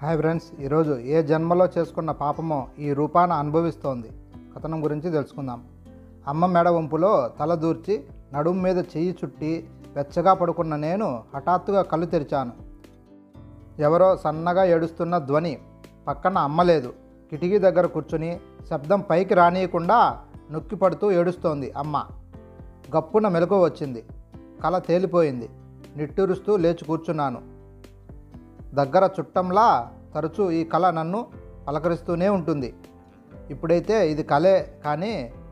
hi friends ఈరోజు ఏ జన్మలో చేసుకున్న పాపమో ఈ రూపాన అనుభవిస్తోంది కథనం గురించి తెలుసుకుందాం అమ్మ మెడ వంపులో తల దూర్చి నడుము మీద చెయ్యి చుట్టి వెచ్చగా పడుకున్న నేను హఠాత్తుగా కళ్ళు తెరిచాను ఎవరో సన్నగా ఏడుస్తున్న ధ్వని పక్కన అమ్మ లేదు కిటికీ దగ్గర కూర్చుని శబ్దం పైకి రానియకుండా నొక్కి పడుతూ ఏడుస్తోంది అమ్మ గప్పున మెలకు వచ్చింది కల తేలిపోయింది నిట్టూరుస్తూ లేచి కూర్చున్నాను దగ్గర చుట్టంలా తరచూ ఈ కళ నన్ను పలకరిస్తూనే ఉంటుంది ఇప్పుడైతే ఇది కలే కానీ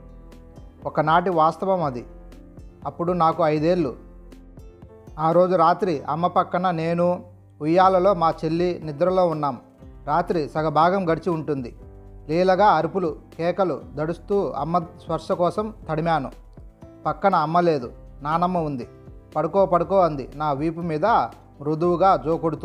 ఒకనాటి వాస్తవం అది అప్పుడు నాకు ఐదేళ్ళు ఆ రోజు రాత్రి అమ్మ పక్కన నేను ఉయ్యాలలో మా చెల్లి నిద్రలో ఉన్నాం రాత్రి సగభాగం గడిచి ఉంటుంది లీలగా అరుపులు కేకలు దడుస్తూ అమ్మ స్పర్శ కోసం తడిమాను పక్కన అమ్మ లేదు నానమ్మ ఉంది పడుకో పడుకో అంది నా వీపు మీద మృదువుగా జోకొడుతూ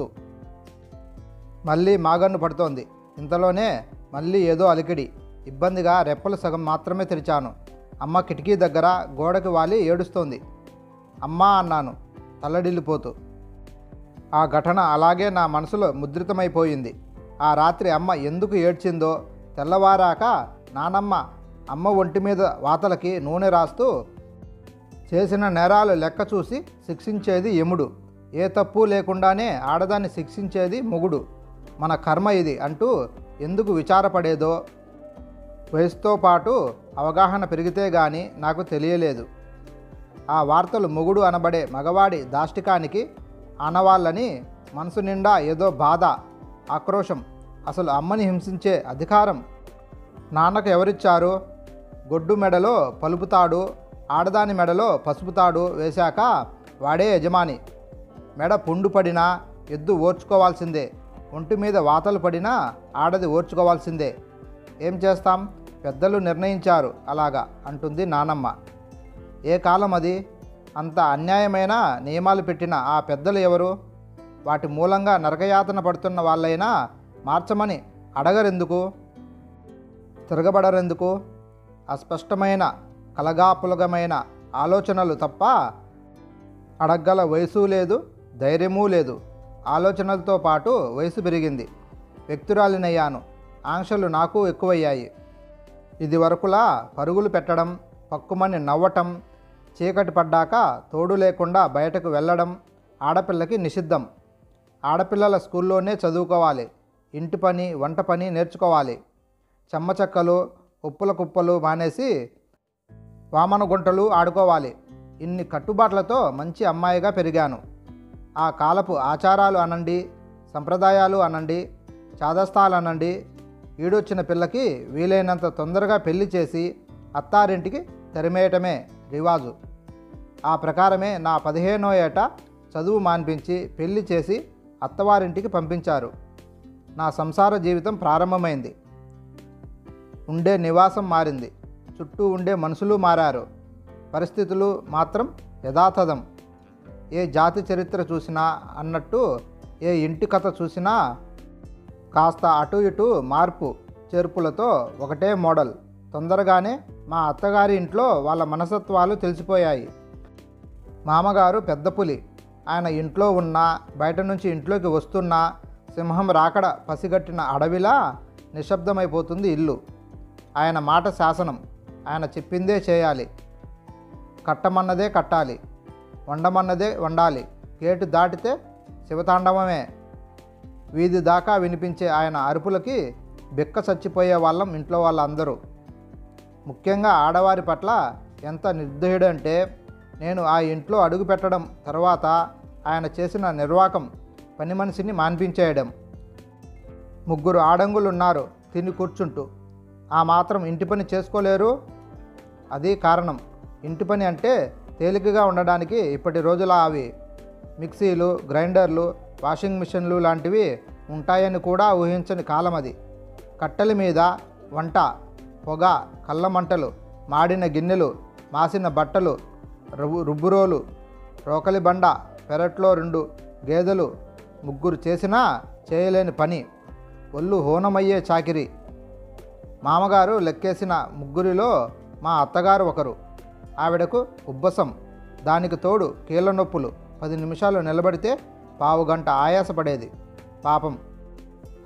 మళ్ళీ మాగన్ను పడుతోంది ఇంతలోనే మళ్ళీ ఏదో అలికిడి ఇబ్బందిగా రెప్పలు సగం మాత్రమే తెరిచాను అమ్మ కిటికీ దగ్గర గోడకి వాలి ఏడుస్తోంది అమ్మా అన్నాను తల్లడిల్లిపోతూ ఆ ఘటన అలాగే నా మనసులో ముద్రితమైపోయింది ఆ రాత్రి అమ్మ ఎందుకు ఏడ్చిందో తెల్లవారాక నానమ్మ అమ్మ ఒంటి మీద వాతలకి నూనె రాస్తూ చేసిన నేరాలు లెక్క చూసి శిక్షించేది యముడు ఏ తప్పు లేకుండానే ఆడదాన్ని శిక్షించేది మొగుడు మన కర్మ ఇది అంటూ ఎందుకు విచారపడేదో వయసుతో పాటు అవగాహన పెరిగితే గాని నాకు తెలియలేదు ఆ వార్తలు మొగుడు అనబడే మగవాడి దాష్టికానికి ఆనవాళ్ళని మనసు నిండా ఏదో బాధ ఆక్రోశం అసలు అమ్మని హింసించే అధికారం నాన్నకు ఎవరిచ్చారు గొడ్డు మెడలో పలుపుతాడు ఆడదాని మెడలో పసుపుతాడు వేశాక వాడే యజమాని మెడ పుండు పడినా ఎద్దు ఓర్చుకోవాల్సిందే ఒంటి మీద వాతలు పడినా ఆడది ఓర్చుకోవాల్సిందే ఏం చేస్తాం పెద్దలు నిర్ణయించారు అలాగా అంటుంది నానమ్మ ఏ కాలం అది అంత అన్యాయమైన నియమాలు పెట్టిన ఆ పెద్దలు ఎవరు వాటి మూలంగా నరకయాతన పడుతున్న వాళ్ళైనా మార్చమని అడగరెందుకు తిరగబడరెందుకు అస్పష్టమైన కలగాపులగమైన ఆలోచనలు తప్ప అడగ్గల వయసు లేదు ధైర్యమూ లేదు ఆలోచనలతో పాటు వయసు పెరిగింది వ్యక్తురాలినయ్యాను ఆంక్షలు నాకు ఎక్కువయ్యాయి ఇది వరకులా పరుగులు పెట్టడం పక్కుమని నవ్వటం చీకటి పడ్డాక తోడు లేకుండా బయటకు వెళ్ళడం ఆడపిల్లకి నిషిద్ధం ఆడపిల్లల స్కూల్లోనే చదువుకోవాలి ఇంటి పని వంట పని నేర్చుకోవాలి చెమ్మచక్కలు ఉప్పుల కుప్పలు మానేసి వామన గుంటలు ఆడుకోవాలి ఇన్ని కట్టుబాట్లతో మంచి అమ్మాయిగా పెరిగాను ఆ కాలపు ఆచారాలు అనండి సంప్రదాయాలు అనండి చాదస్తాలు అనండి ఈడొచ్చిన పిల్లకి వీలైనంత తొందరగా పెళ్లి చేసి అత్తారింటికి తెరమేయటమే రివాజు ఆ ప్రకారమే నా పదిహేనో ఏట చదువు మాన్పించి పెళ్లి చేసి అత్తవారింటికి పంపించారు నా సంసార జీవితం ప్రారంభమైంది ఉండే నివాసం మారింది చుట్టూ ఉండే మనుషులు మారారు పరిస్థితులు మాత్రం యథాతథం ఏ జాతి చరిత్ర చూసినా అన్నట్టు ఏ ఇంటి కథ చూసినా కాస్త అటు ఇటు మార్పు చేర్పులతో ఒకటే మోడల్ తొందరగానే మా అత్తగారి ఇంట్లో వాళ్ళ మనసత్వాలు తెలిసిపోయాయి మామగారు పెద్ద పులి ఆయన ఇంట్లో ఉన్నా బయట నుంచి ఇంట్లోకి వస్తున్నా సింహం రాకడ పసిగట్టిన అడవిలా నిశ్శబ్దమైపోతుంది ఇల్లు ఆయన మాట శాసనం ఆయన చెప్పిందే చేయాలి కట్టమన్నదే కట్టాలి వండమన్నదే వండాలి గేటు దాటితే శివతాండవమే వీధి దాకా వినిపించే ఆయన అరుపులకి బిక్క చచ్చిపోయే వాళ్ళం ఇంట్లో వాళ్ళందరూ ముఖ్యంగా ఆడవారి పట్ల ఎంత నిర్దయుడంటే నేను ఆ ఇంట్లో అడుగు పెట్టడం తర్వాత ఆయన చేసిన నిర్వాకం పని మనిషిని మాన్పించేయడం ముగ్గురు ఆడంగులు ఉన్నారు తిని కూర్చుంటూ ఆ మాత్రం ఇంటి పని చేసుకోలేరు అది కారణం ఇంటి పని అంటే తేలికగా ఉండడానికి ఇప్పటి రోజుల అవి మిక్సీలు గ్రైండర్లు వాషింగ్ మిషన్లు లాంటివి ఉంటాయని కూడా ఊహించని కాలం అది కట్టెల మీద వంట పొగ కళ్ళ మంటలు మాడిన గిన్నెలు మాసిన బట్టలు రుబ్బు రుబ్బురోలు రోకలి బండ పెరట్లో రెండు గేదెలు ముగ్గురు చేసినా చేయలేని పని ఒళ్ళు హోనమయ్యే చాకిరి మామగారు లెక్కేసిన ముగ్గురిలో మా అత్తగారు ఒకరు ఆవిడకు ఉబ్బసం దానికి తోడు కీళ్ళ నొప్పులు పది నిమిషాలు నిలబడితే పావు గంట ఆయాసపడేది పాపం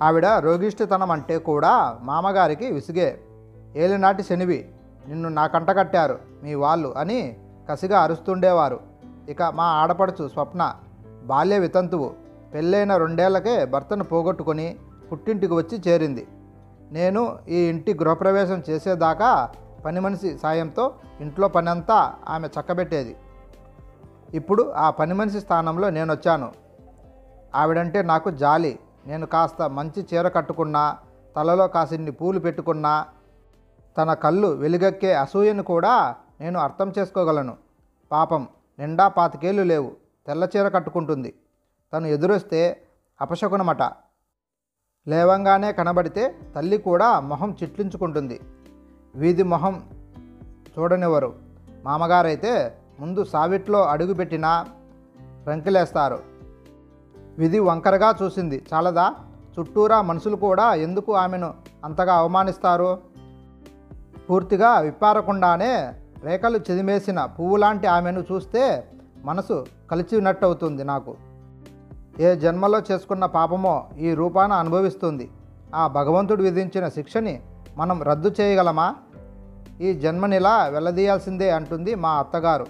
ఆవిడ రోగిష్టితనం అంటే కూడా మామగారికి విసిగే ఏలినాటి శనివి నిన్ను నా కంట కట్టారు మీ వాళ్ళు అని కసిగా అరుస్తుండేవారు ఇక మా ఆడపడుచు స్వప్న బాల్య వితంతువు పెళ్ళైన రెండేళ్లకే భర్తను పోగొట్టుకొని పుట్టింటికి వచ్చి చేరింది నేను ఈ ఇంటి గృహప్రవేశం చేసేదాకా పని మనిషి సాయంతో ఇంట్లో పనంతా ఆమె చక్కబెట్టేది ఇప్పుడు ఆ పని మనిషి స్థానంలో నేను వచ్చాను ఆవిడంటే నాకు జాలి నేను కాస్త మంచి చీర కట్టుకున్నా తలలో కాసిన్ని పూలు పెట్టుకున్నా తన కళ్ళు వెలుగెక్కే అసూయను కూడా నేను అర్థం చేసుకోగలను పాపం నిండా పాతికేళ్ళు లేవు తెల్ల చీర కట్టుకుంటుంది తను ఎదురొస్తే అపశకునమట లేవంగానే కనబడితే తల్లి కూడా మొహం చిట్లించుకుంటుంది వీధి మొహం చూడనివ్వరు మామగారైతే ముందు సావిట్లో అడుగుపెట్టినా రంకిలేస్తారు విధి వంకరగా చూసింది చాలదా చుట్టూరా మనుషులు కూడా ఎందుకు ఆమెను అంతగా అవమానిస్తారు పూర్తిగా విప్పారకుండానే రేఖలు చెదిమేసిన పువ్వులాంటి ఆమెను చూస్తే మనసు కలిసినట్టవుతుంది నాకు ఏ జన్మలో చేసుకున్న పాపమో ఈ రూపాన అనుభవిస్తుంది ఆ భగవంతుడు విధించిన శిక్షని మనం రద్దు చేయగలమా ఈ జన్మనిలా వెళ్ళదీయాల్సిందే అంటుంది మా అత్తగారు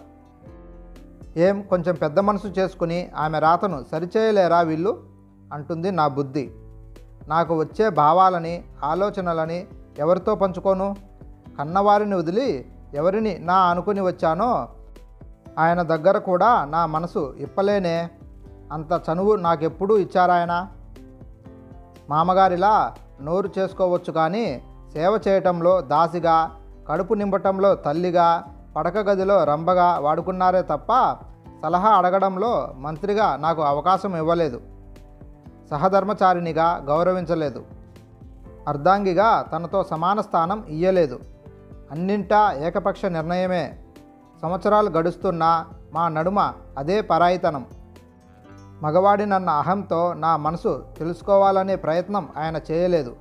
ఏం కొంచెం పెద్ద మనసు చేసుకుని ఆమె రాతను సరిచేయలేరా వీళ్ళు అంటుంది నా బుద్ధి నాకు వచ్చే భావాలని ఆలోచనలని ఎవరితో పంచుకోను కన్నవారిని వదిలి ఎవరిని నా అనుకుని వచ్చానో ఆయన దగ్గర కూడా నా మనసు ఇప్పలేనే అంత చనువు నాకెప్పుడూ ఇచ్చారాయన మామగారిలా నోరు చేసుకోవచ్చు కానీ సేవ చేయటంలో దాసిగా కడుపు నింపటంలో తల్లిగా పడక గదిలో రంబగా వాడుకున్నారే తప్ప సలహా అడగడంలో మంత్రిగా నాకు అవకాశం ఇవ్వలేదు సహధర్మచారినిగా గౌరవించలేదు అర్ధాంగిగా తనతో సమాన స్థానం ఇయ్యలేదు అన్నింటా ఏకపక్ష నిర్ణయమే సంవత్సరాలు గడుస్తున్నా మా నడుమ అదే పరాయితనం మగవాడినన్న అహంతో నా మనసు తెలుసుకోవాలనే ప్రయత్నం ఆయన చేయలేదు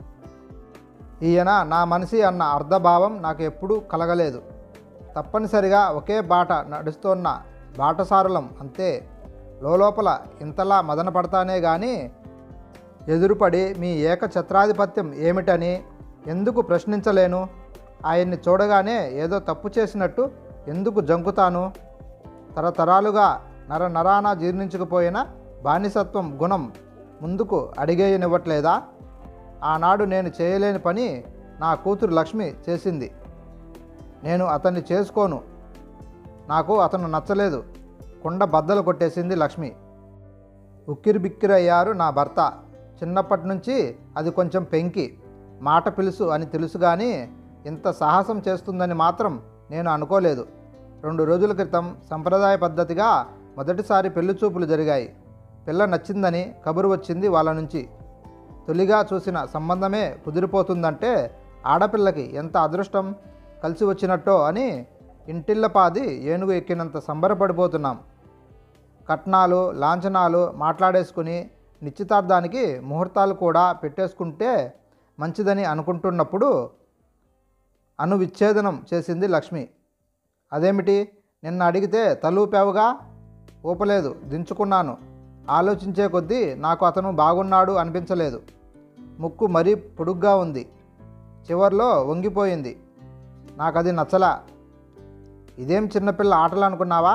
ఈయన నా మనిషి అన్న అర్ధభావం నాకు ఎప్పుడూ కలగలేదు తప్పనిసరిగా ఒకే బాట నడుస్తున్న బాటసారులం అంతే లోపల ఇంతలా మదన పడతానే కానీ ఎదురుపడి మీ ఏకఛత్రాధిపత్యం ఏమిటని ఎందుకు ప్రశ్నించలేను ఆయన్ని చూడగానే ఏదో తప్పు చేసినట్టు ఎందుకు జంకుతాను తరతరాలుగా నర నరాన జీర్ణించుకుపోయిన బానిసత్వం గుణం ముందుకు అడిగేయనివ్వట్లేదా ఆనాడు నేను చేయలేని పని నా కూతురు లక్ష్మి చేసింది నేను అతన్ని చేసుకోను నాకు అతను నచ్చలేదు కుండ బద్దలు కొట్టేసింది లక్ష్మి ఉక్కిరి బిక్కిరయ్యారు నా భర్త చిన్నప్పటి నుంచి అది కొంచెం పెంకి మాట పిలుసు అని తెలుసు కానీ ఇంత సాహసం చేస్తుందని మాత్రం నేను అనుకోలేదు రెండు రోజుల క్రితం సంప్రదాయ పద్ధతిగా మొదటిసారి పెళ్లి చూపులు జరిగాయి పిల్ల నచ్చిందని కబురు వచ్చింది వాళ్ళ నుంచి తొలిగా చూసిన సంబంధమే కుదిరిపోతుందంటే ఆడపిల్లకి ఎంత అదృష్టం కలిసి వచ్చినట్టో అని ఇంటిల్లపాది ఏనుగు ఎక్కినంత సంబరపడిపోతున్నాం కట్నాలు లాంఛనాలు మాట్లాడేసుకుని నిశ్చితార్థానికి ముహూర్తాలు కూడా పెట్టేసుకుంటే మంచిదని అనుకుంటున్నప్పుడు అనువిచ్ఛేదనం చేసింది లక్ష్మి అదేమిటి నిన్న అడిగితే తలూపావుగా ఊపలేదు దించుకున్నాను ఆలోచించే కొద్దీ నాకు అతను బాగున్నాడు అనిపించలేదు ముక్కు మరీ పొడుగ్గా ఉంది చివర్లో వంగిపోయింది నాకు అది నచ్చలా ఇదేం చిన్నపిల్ల ఆటలు అనుకున్నావా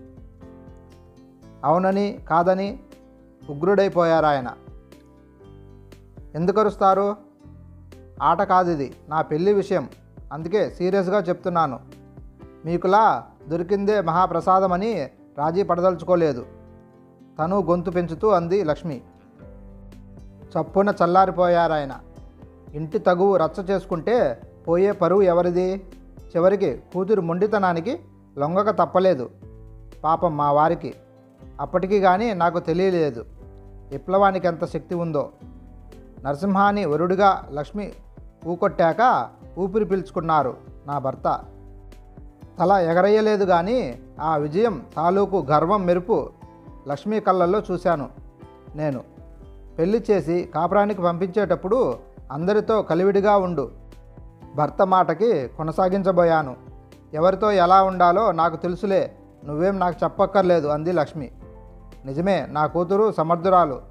అవునని కాదని ఉగ్రుడైపోయారు ఆయన ఎందుకు అరుస్తారు ఆట కాదు ఇది నా పెళ్లి విషయం అందుకే సీరియస్గా చెప్తున్నాను మీకులా దొరికిందే మహాప్రసాదమని రాజీ పడదలుచుకోలేదు తను గొంతు పెంచుతూ అంది లక్ష్మి చప్పున చల్లారిపోయారాయన ఇంటి తగువు రచ్చ చేసుకుంటే పోయే పరువు ఎవరిది చివరికి కూతురు మొండితనానికి లొంగక తప్పలేదు పాపం మా వారికి అప్పటికి కానీ నాకు తెలియలేదు విప్లవానికి ఎంత శక్తి ఉందో నరసింహాని వరుడిగా లక్ష్మి ఊకొట్టాక ఊపిరి పీల్చుకున్నారు నా భర్త తల ఎగరయ్యలేదు కానీ ఆ విజయం తాలూకు గర్వం మెరుపు లక్ష్మీ కళ్ళల్లో చూశాను నేను పెళ్లి చేసి కాపురానికి పంపించేటప్పుడు అందరితో కలివిడిగా ఉండు భర్త మాటకి కొనసాగించబోయాను ఎవరితో ఎలా ఉండాలో నాకు తెలుసులే నువ్వేం నాకు చెప్పక్కర్లేదు అంది లక్ష్మి నిజమే నా కూతురు సమర్థురాలు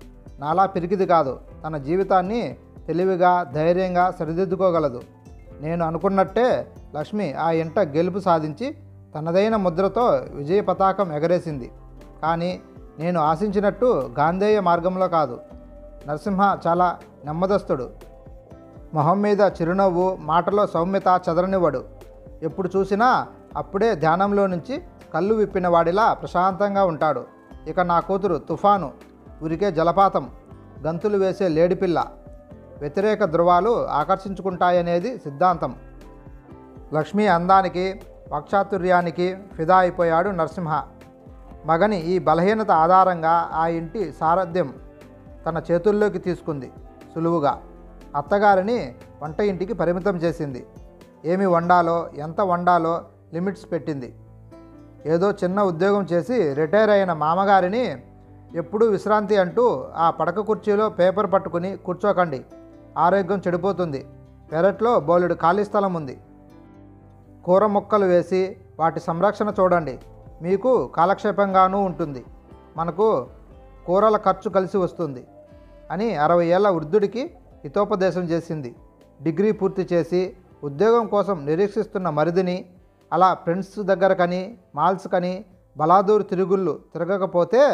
నాలా పిరికిది కాదు తన జీవితాన్ని తెలివిగా ధైర్యంగా సరిదిద్దుకోగలదు నేను అనుకున్నట్టే లక్ష్మి ఆ ఇంట గెలుపు సాధించి తనదైన ముద్రతో విజయ పతాకం ఎగరేసింది కానీ నేను ఆశించినట్టు గాంధేయ మార్గంలో కాదు నరసింహ చాలా నెమ్మదస్తుడు మొహం మీద చిరునవ్వు మాటలో సౌమ్యత చెదరనివ్వడు ఎప్పుడు చూసినా అప్పుడే ధ్యానంలో నుంచి కళ్ళు విప్పిన వాడిలా ప్రశాంతంగా ఉంటాడు ఇక నా కూతురు తుఫాను ఉరికే జలపాతం గంతులు వేసే లేడిపిల్ల వ్యతిరేక ధృవాలు ఆకర్షించుకుంటాయనేది సిద్ధాంతం లక్ష్మీ అందానికి వాక్చాతుర్యానికి ఫిదా అయిపోయాడు నరసింహ మగని ఈ బలహీనత ఆధారంగా ఆ ఇంటి సారథ్యం తన చేతుల్లోకి తీసుకుంది సులువుగా అత్తగారిని వంట ఇంటికి పరిమితం చేసింది ఏమి వండాలో ఎంత వండాలో లిమిట్స్ పెట్టింది ఏదో చిన్న ఉద్యోగం చేసి రిటైర్ అయిన మామగారిని ఎప్పుడూ విశ్రాంతి అంటూ ఆ పడక కుర్చీలో పేపర్ పట్టుకుని కూర్చోకండి ఆరోగ్యం చెడిపోతుంది పెరట్లో బోలెడు ఖాళీ స్థలం ఉంది కూర మొక్కలు వేసి వాటి సంరక్షణ చూడండి మీకు కాలక్షేపంగానూ ఉంటుంది మనకు కూరల ఖర్చు కలిసి వస్తుంది అని అరవై ఏళ్ల వృద్ధుడికి హితోపదేశం చేసింది డిగ్రీ పూర్తి చేసి ఉద్యోగం కోసం నిరీక్షిస్తున్న మరిదిని అలా ఫ్రెండ్స్ దగ్గర కని మాల్స్ కని బలాదూరు తిరుగుళ్ళు తిరగకపోతే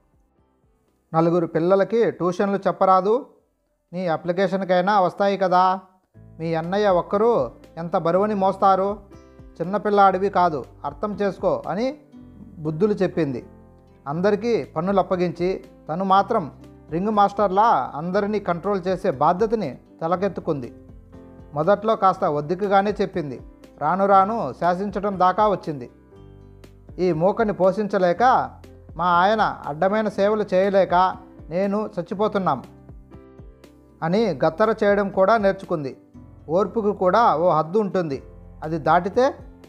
నలుగురు పిల్లలకి ట్యూషన్లు చెప్పరాదు నీ అప్లికేషన్కైనా వస్తాయి కదా మీ అన్నయ్య ఒక్కరూ ఎంత బరువుని మోస్తారు చిన్నపిల్లాడివి కాదు అర్థం చేసుకో అని బుద్ధులు చెప్పింది అందరికీ పన్నులు అప్పగించి తను మాత్రం రింగ్ మాస్టర్లా అందరినీ కంట్రోల్ చేసే బాధ్యతని తలకెత్తుకుంది మొదట్లో కాస్త ఒద్దికగానే చెప్పింది రాను రాను శాసించడం దాకా వచ్చింది ఈ మూకని పోషించలేక మా ఆయన అడ్డమైన సేవలు చేయలేక నేను చచ్చిపోతున్నాం అని గత్తర చేయడం కూడా నేర్చుకుంది ఓర్పుకు కూడా ఓ హద్దు ఉంటుంది అది దాటితే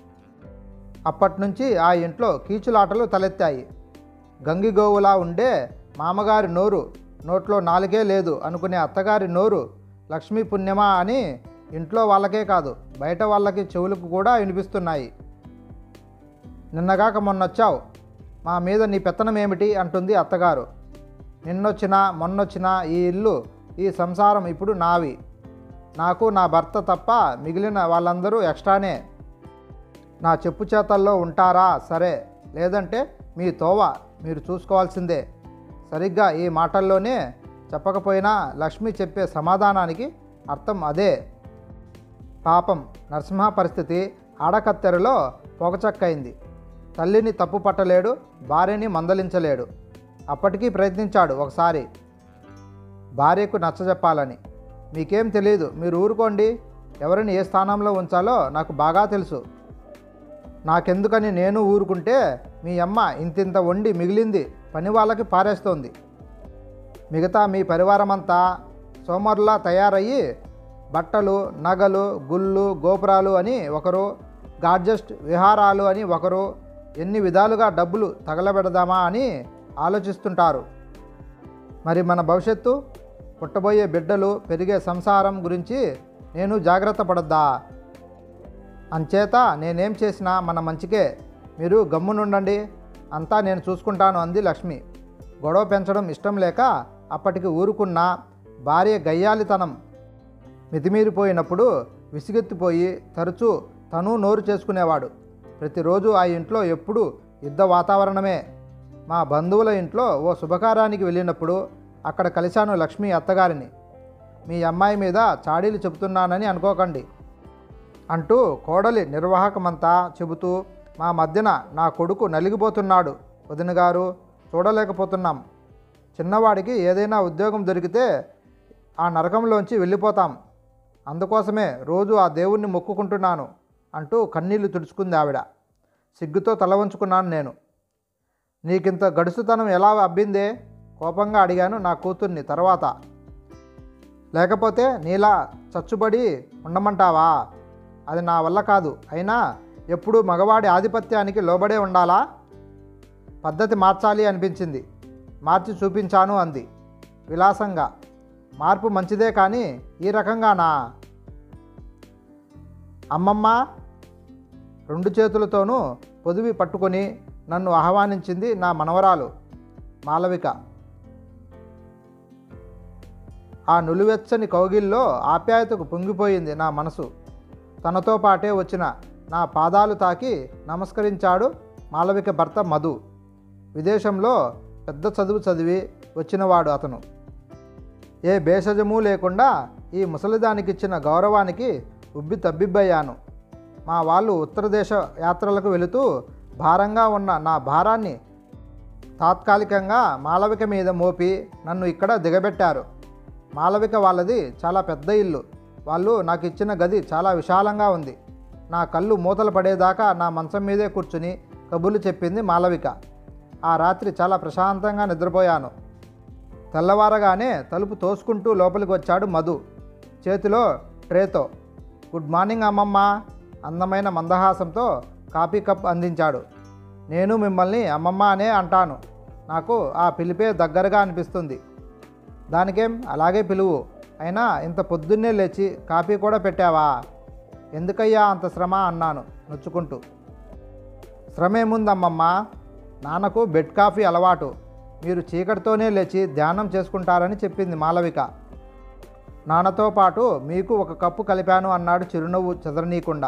అప్పటి నుంచి ఆ ఇంట్లో కీచులాటలు తలెత్తాయి గంగిగోవులా ఉండే మామగారి నోరు నోట్లో నాలుగే లేదు అనుకునే అత్తగారి నోరు లక్ష్మీ పుణ్యమా అని ఇంట్లో వాళ్ళకే కాదు బయట వాళ్ళకి చెవులకు కూడా వినిపిస్తున్నాయి నిన్నగాక మొన్నొచ్చావు మా మీద నీ పెత్తనం ఏమిటి అంటుంది అత్తగారు నిన్నొచ్చినా మొన్నొచ్చినా ఈ ఇల్లు ఈ సంసారం ఇప్పుడు నావి నాకు నా భర్త తప్ప మిగిలిన వాళ్ళందరూ ఎక్స్ట్రానే నా చెప్పు చేతల్లో ఉంటారా సరే లేదంటే మీ తోవ మీరు చూసుకోవాల్సిందే సరిగ్గా ఈ మాటల్లోనే చెప్పకపోయినా లక్ష్మి చెప్పే సమాధానానికి అర్థం అదే పాపం నరసింహ పరిస్థితి ఆడకత్తెరలో పొగచక్కైంది తల్లిని తప్పు పట్టలేడు భార్యని మందలించలేడు అప్పటికీ ప్రయత్నించాడు ఒకసారి భార్యకు నచ్చజెప్పాలని మీకేం తెలియదు మీరు ఊరుకోండి ఎవరిని ఏ స్థానంలో ఉంచాలో నాకు బాగా తెలుసు నాకెందుకని నేను ఊరుకుంటే మీ అమ్మ ఇంతింత వండి మిగిలింది పని వాళ్ళకి పారేస్తోంది మిగతా మీ పరివారమంతా సోమరులా తయారయ్యి బట్టలు నగలు గుళ్ళు గోపురాలు అని ఒకరు గార్జెస్ట్ విహారాలు అని ఒకరు ఎన్ని విధాలుగా డబ్బులు తగలబెడదామా అని ఆలోచిస్తుంటారు మరి మన భవిష్యత్తు పుట్టబోయే బిడ్డలు పెరిగే సంసారం గురించి నేను జాగ్రత్త పడద్దా అంచేత నేనేం చేసినా మన మంచికే మీరు గమ్మునుండండి అంతా నేను చూసుకుంటాను అంది లక్ష్మి గొడవ పెంచడం ఇష్టం లేక అప్పటికి ఊరుకున్న భార్య గయ్యాలితనం మితిమీరిపోయినప్పుడు విసిగెత్తిపోయి తరచూ తను నోరు చేసుకునేవాడు ప్రతిరోజు ఆ ఇంట్లో ఎప్పుడూ యుద్ధ వాతావరణమే మా బంధువుల ఇంట్లో ఓ శుభకార్యానికి వెళ్ళినప్పుడు అక్కడ కలిశాను లక్ష్మి అత్తగారిని మీ అమ్మాయి మీద చాడీలు చెబుతున్నానని అనుకోకండి అంటూ కోడలి నిర్వాహకమంతా చెబుతూ మా మధ్యన నా కొడుకు నలిగిపోతున్నాడు వదిన గారు చూడలేకపోతున్నాం చిన్నవాడికి ఏదైనా ఉద్యోగం దొరికితే ఆ నరకంలోంచి వెళ్ళిపోతాం అందుకోసమే రోజు ఆ దేవుణ్ణి మొక్కుకుంటున్నాను అంటూ కన్నీళ్లు తుడుచుకుంది ఆవిడ సిగ్గుతో తల వంచుకున్నాను నేను నీకింత గడుసుతనం ఎలా అబ్బిందే కోపంగా అడిగాను నా కూతుర్ని తర్వాత లేకపోతే నీలా చచ్చుబడి ఉండమంటావా అది నా వల్ల కాదు అయినా ఎప్పుడు మగవాడి ఆధిపత్యానికి లోబడే ఉండాలా పద్ధతి మార్చాలి అనిపించింది మార్చి చూపించాను అంది విలాసంగా మార్పు మంచిదే కానీ ఈ రకంగానా అమ్మమ్మ రెండు చేతులతోనూ పొదివి పట్టుకొని నన్ను ఆహ్వానించింది నా మనవరాలు మాలవిక ఆ నులివెచ్చని కౌగిల్లో ఆప్యాయతకు పొంగిపోయింది నా మనసు తనతో పాటే వచ్చిన నా పాదాలు తాకి నమస్కరించాడు మాలవిక భర్త మధు విదేశంలో పెద్ద చదువు చదివి వచ్చినవాడు అతను ఏ భేషజము లేకుండా ఈ ముసలిదానికిచ్చిన గౌరవానికి ఉబ్బి తబ్బిబ్బయ్యాను మా వాళ్ళు ఉత్తర దేశ యాత్రలకు వెళుతూ భారంగా ఉన్న నా భారాన్ని తాత్కాలికంగా మాలవిక మీద మోపి నన్ను ఇక్కడ దిగబెట్టారు మాలవిక వాళ్ళది చాలా పెద్ద ఇల్లు వాళ్ళు నాకు ఇచ్చిన గది చాలా విశాలంగా ఉంది నా కళ్ళు మూతలు పడేదాకా నా మంచం మీదే కూర్చుని కబుర్లు చెప్పింది మాలవిక ఆ రాత్రి చాలా ప్రశాంతంగా నిద్రపోయాను తెల్లవారగానే తలుపు తోసుకుంటూ లోపలికి వచ్చాడు మధు చేతిలో ట్రేతో గుడ్ మార్నింగ్ అమ్మమ్మ అందమైన మందహాసంతో కాఫీ కప్ అందించాడు నేను మిమ్మల్ని అమ్మమ్మ అనే అంటాను నాకు ఆ పిలిపే దగ్గరగా అనిపిస్తుంది దానికేం అలాగే పిలువు అయినా ఇంత పొద్దున్నే లేచి కాఫీ కూడా పెట్టావా ఎందుకయ్యా అంత శ్రమ అన్నాను నొచ్చుకుంటూ శ్రమ ఏముందమ్మమ్మ నాన్నకు బెడ్ కాఫీ అలవాటు మీరు చీకటితోనే లేచి ధ్యానం చేసుకుంటారని చెప్పింది మాలవిక నాన్నతో పాటు మీకు ఒక కప్పు కలిపాను అన్నాడు చిరునవ్వు చెదరనీయకుండా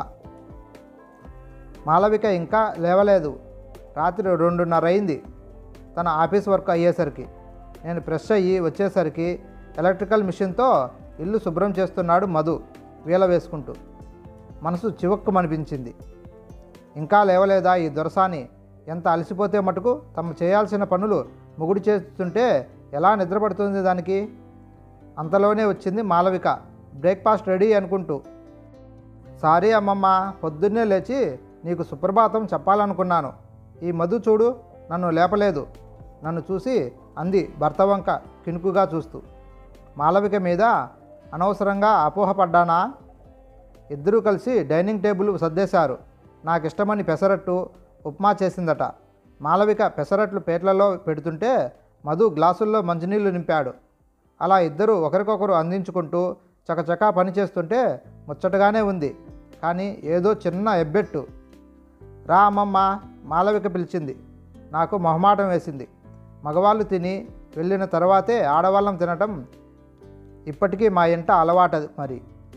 మాలవిక ఇంకా లేవలేదు రాత్రి రెండున్నర అయింది తన ఆఫీస్ వర్క్ అయ్యేసరికి నేను ఫ్రెష్ అయ్యి వచ్చేసరికి ఎలక్ట్రికల్ మిషన్తో ఇల్లు శుభ్రం చేస్తున్నాడు మధు వీల వేసుకుంటూ మనసు చివక్కుమనిపించింది ఇంకా లేవలేదా ఈ దొరసాని ఎంత అలసిపోతే మటుకు తమ చేయాల్సిన పనులు ముగుడు చేస్తుంటే ఎలా నిద్రపడుతుంది దానికి అంతలోనే వచ్చింది మాలవిక బ్రేక్ఫాస్ట్ రెడీ అనుకుంటూ సారీ అమ్మమ్మ పొద్దున్నే లేచి నీకు సుప్రభాతం చెప్పాలనుకున్నాను ఈ మధు చూడు నన్ను లేపలేదు నన్ను చూసి అంది భర్త వంక కినుకుగా చూస్తూ మాలవిక మీద అనవసరంగా అపోహపడ్డానా ఇద్దరూ కలిసి డైనింగ్ టేబుల్ సర్దేశారు నాకు ఇష్టమని పెసరట్టు ఉప్మా చేసిందట మాలవిక పెసరట్లు పేట్లలో పెడుతుంటే మధు గ్లాసుల్లో మంచినీళ్లు నింపాడు అలా ఇద్దరు ఒకరికొకరు అందించుకుంటూ చకచకా పని చేస్తుంటే ముచ్చటగానే ఉంది కానీ ఏదో చిన్న ఎబ్బెట్టు రా అమ్మమ్మ మాలవిక పిలిచింది నాకు మొహమాటం వేసింది మగవాళ్ళు తిని వెళ్ళిన తర్వాతే ఆడవాళ్ళం తినటం ఇప్పటికీ మా ఇంట అలవాటది మరి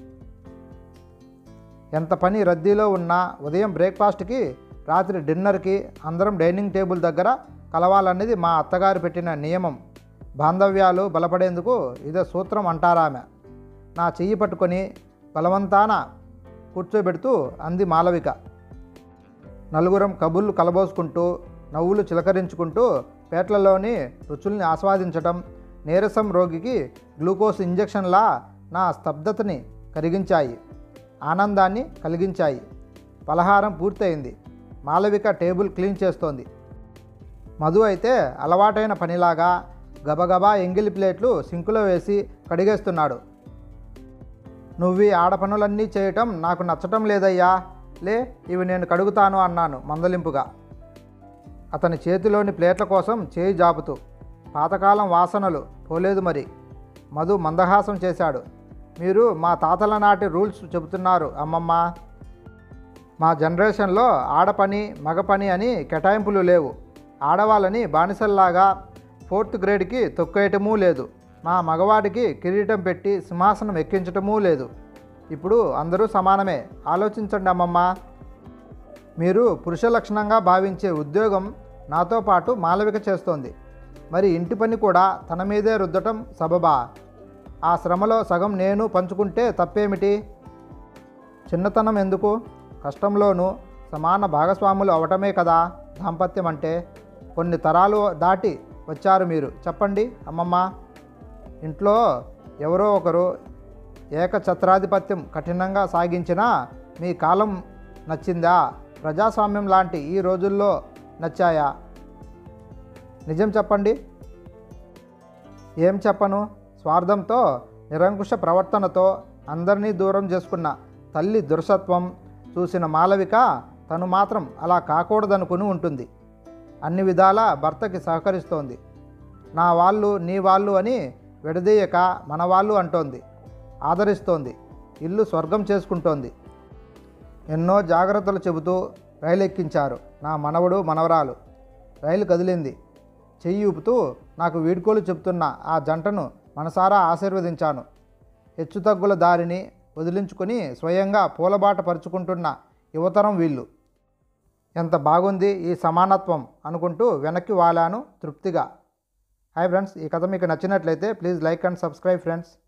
ఎంత పని రద్దీలో ఉన్నా ఉదయం బ్రేక్ఫాస్ట్కి రాత్రి డిన్నర్కి అందరం డైనింగ్ టేబుల్ దగ్గర కలవాలన్నది మా అత్తగారు పెట్టిన నియమం బాంధవ్యాలు బలపడేందుకు ఇదే సూత్రం అంటారామె నా చెయ్యి పట్టుకొని బలవంతాన కూర్చోబెడుతూ అంది మాలవిక నలుగురం కబుర్లు కలబోసుకుంటూ నవ్వులు చిలకరించుకుంటూ పేట్లలోని రుచుల్ని ఆస్వాదించటం నీరసం రోగికి గ్లూకోజ్ ఇంజెక్షన్లా నా స్తబ్దతని కరిగించాయి ఆనందాన్ని కలిగించాయి పలహారం పూర్తయింది మాలవిక టేబుల్ క్లీన్ చేస్తోంది మధు అయితే అలవాటైన పనిలాగా గబగబా ఎంగిలి ప్లేట్లు సింకులో వేసి కడిగేస్తున్నాడు నువ్వు ఈ ఆడపనులన్నీ చేయటం నాకు నచ్చటం లేదయ్యా లే ఇవి నేను కడుగుతాను అన్నాను మందలింపుగా అతని చేతిలోని ప్లేట్ల కోసం చేయి జాపుతూ పాతకాలం వాసనలు పోలేదు మరి మధు మందహాసం చేశాడు మీరు మా తాతల నాటి రూల్స్ చెబుతున్నారు అమ్మమ్మ మా జనరేషన్లో ఆడపని మగ పని అని కేటాయింపులు లేవు ఆడవాళ్ళని బానిసల్లాగా ఫోర్త్ గ్రేడ్కి తొక్కేయటమూ లేదు మా మగవాడికి కిరీటం పెట్టి సింహాసనం ఎక్కించటమూ లేదు ఇప్పుడు అందరూ సమానమే ఆలోచించండి అమ్మమ్మ మీరు పురుష లక్షణంగా భావించే ఉద్యోగం నాతో పాటు మాలవిక చేస్తోంది మరి ఇంటి పని కూడా తన మీదే రుద్దటం సబబా ఆ శ్రమలో సగం నేను పంచుకుంటే తప్పేమిటి చిన్నతనం ఎందుకు కష్టంలోనూ సమాన భాగస్వాములు అవటమే కదా దాంపత్యం అంటే కొన్ని తరాలు దాటి వచ్చారు మీరు చెప్పండి అమ్మమ్మ ఇంట్లో ఎవరో ఒకరు ఏకఛత్రాధిపత్యం కఠినంగా సాగించినా మీ కాలం నచ్చిందా ప్రజాస్వామ్యం లాంటి ఈ రోజుల్లో నచ్చాయా నిజం చెప్పండి ఏం చెప్పను స్వార్థంతో నిరంకుశ ప్రవర్తనతో అందరినీ దూరం చేసుకున్న తల్లి దురసత్వం చూసిన మాలవిక తను మాత్రం అలా కాకూడదనుకుని ఉంటుంది అన్ని విధాలా భర్తకి సహకరిస్తోంది నా వాళ్ళు నీ వాళ్ళు అని విడదీయక మన వాళ్ళు అంటోంది ఆదరిస్తోంది ఇల్లు స్వర్గం చేసుకుంటోంది ఎన్నో జాగ్రత్తలు చెబుతూ రైలు ఎక్కించారు నా మనవడు మనవరాలు రైలు కదిలింది చెయ్యి ఊపుతూ నాకు వీడ్కోలు చెబుతున్న ఆ జంటను మనసారా ఆశీర్వదించాను హెచ్చుతగ్గుల దారిని వదిలించుకొని స్వయంగా పూలబాట పరుచుకుంటున్న యువతరం వీళ్ళు ఎంత బాగుంది ఈ సమానత్వం అనుకుంటూ వెనక్కి వాలాను తృప్తిగా హాయ్ ఫ్రెండ్స్ ఈ కథ మీకు నచ్చినట్లయితే please like and subscribe friends